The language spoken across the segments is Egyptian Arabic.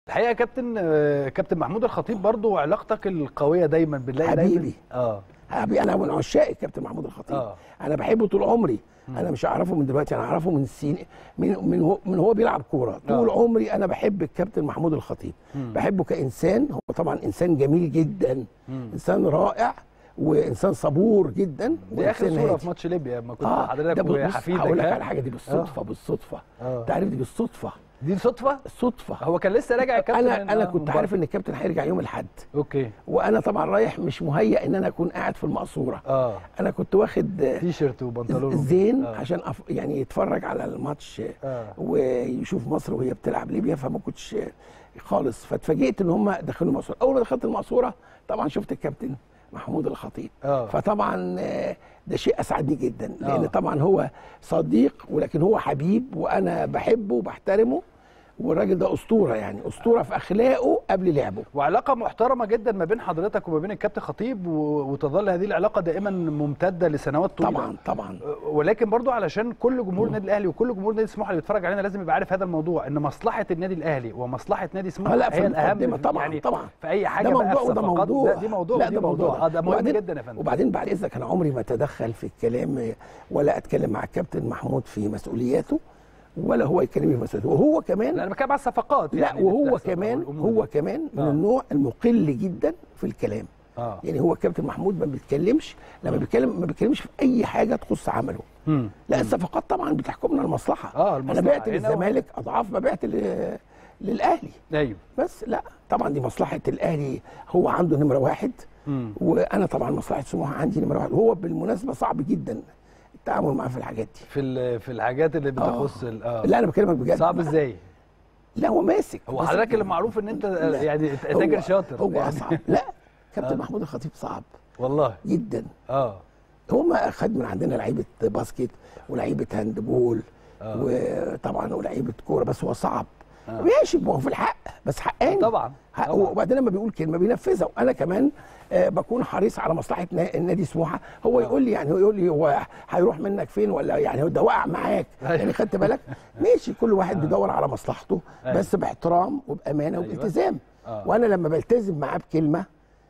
الحقيقه يا كابتن آه، كابتن محمود الخطيب برضو علاقتك القويه دايما بنلاقي دايما حبيبي. اه حبيبي انا من عشاق الكابتن محمود الخطيب آه. انا بحبه طول عمري انا مش هعرفه من دلوقتي انا اعرفه من سين من من هو, من هو بيلعب كوره طول آه. عمري انا بحب الكابتن محمود الخطيب بحبه كانسان هو طبعا انسان جميل جدا انسان رائع وانسان صبور جدا دي اخر وإنسان صوره هادي. في ماتش ليبيا لما كنت اه مع ده حضرتك بص وحفيدك هقول لك ها؟ على حاجه دي بالصدفه بالصدفه آه. انت عارف دي بالصدفه دي صدفه الصدفه هو كان لسه راجع يا كابتن انا من- انا آه، كنت من عارف بره. ان الكابتن هيرجع يوم الاحد اوكي وانا طبعا رايح مش مهيأ ان انا اكون قاعد في المقصوره اه انا كنت واخد تي شيرت وبنطلون زين آه. عشان أف... يعني يتفرج على الماتش آه. ويشوف مصر وهي بتلعب ليبيا فما كنتش خالص فاتفاجئت ان هم دخلوا المقصوره اول ما دخلت المقصوره طبعا شفت الكابتن محمود الخطيب آه. فطبعا آه، ده شيء اسعدني جدا لان آه. طبعا هو صديق ولكن هو حبيب وانا بحبه وبحترمه والراجل ده اسطوره يعني اسطوره في اخلاقه قبل لعبه وعلاقه محترمه جدا ما بين حضرتك وما بين الكابتن خطيب و- وتظل هذه العلاقه دائما ممتده لسنوات طويله طبعا طبعا ولكن برضو علشان كل جمهور النادي الاهلي وكل جمهور نادي سموحه اللي بيتفرج علينا لازم يبقى عارف هذا الموضوع ان مصلحه النادي الاهلي ومصلحه نادي سموحه آه لا، في هي الاهم المقدمة في- طبعاً، يعني طبعاً. في اي حاجه ده بقى موضوع في وده صفقات، موضوع ده دي موضوع لا ودي ده موضوع موضوع اه ده مهم وبعدين- جدا يا فندم وبعدين بعد اذنك انا عمري ما اتدخل في الكلام ولا اتكلم مع الكابتن محمود في مسؤولياته ولا هو يكلمني في مسؤوليته وهو كمان لا انا بتكلم على الصفقات لا يعني وهو اللي بتحصل أو كمان الأمور هو دي. كمان من آه. النوع المقل جدا في الكلام اه يعني هو الكابتن محمود ما بيتكلمش لما بيتكلم ما بيتكلمش في اي حاجه تخص عمله مم. لا الصفقات طبعا بتحكمنا المصلحه آه، انا المصلحة بعت هنا للزمالك اضعاف ما بعت ل- للاهلي ايوه بس لا طبعا دي مصلحه الاهلي هو عنده نمره واحد مم. وانا طبعا مصلحه سموحه عندي نمره واحد وهو بالمناسبه صعب جدا التعامل معاه في الحاجات دي في ال- في الحاجات اللي بتخص ال- اه لا انا بكلمك بجد صعب ازاي لا هو ماسك هو ماسك حضرتك اللي معروف ان انت لا. يعني هو- تاجر شاطر هو يعني. اصعب لا كابتن محمود الخطيب صعب والله جدا اه هو ما خد من عندنا لعيبه باسكت ولعيبه هاندبول آه. وطبعا ولعيبه كوره بس هو صعب آه. ماشي ما هو في الحق بس حقاني طبعا حق طبعا. وبعدين لما بيقول كلمه بينفذها وانا كمان آه بكون حريص على مصلحه نا- النادي سموحه هو آه. يقول لي يعني هو يقول لي هو هيروح منك فين ولا يعني هو ده وقع معاك أيوة. يعني خدت بالك ماشي كل واحد بيدور على مصلحته أيوة. بس باحترام وبامانه أيوة. وبالتزام آه. وانا لما بلتزم معاه بكلمه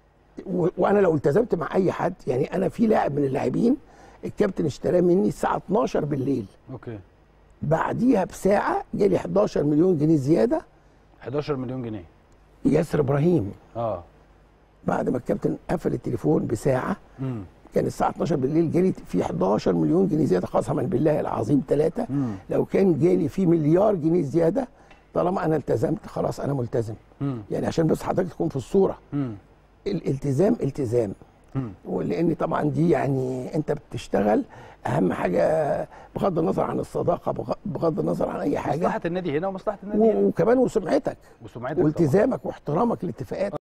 و- وانا لو التزمت مع اي حد يعني انا في لاعب من اللاعبين الكابتن اشتراه مني الساعه 12 بالليل اوكي بعديها بساعه جالي 11 مليون جنيه زياده 11 مليون جنيه ياسر ابراهيم اه بعد ما الكابتن قفل التليفون بساعه امم كان الساعه 12 بالليل جالي في 11 مليون جنيه زياده قسما بالله العظيم ثلاثه مم. لو كان جالي في مليار جنيه زياده طالما انا التزمت خلاص انا ملتزم امم يعني عشان بس حضرتك تكون في الصوره امم الالتزام التزام مم. ولان طبعا دي يعني انت بتشتغل اهم حاجه بغض النظر عن الصداقه بغ- بغض النظر عن اي حاجه مصلحه النادي هنا ومصلحه النادي هنا و- وكمان وسمعتك وسمعتك طبعاً. والتزامك واحترامك للاتفاقات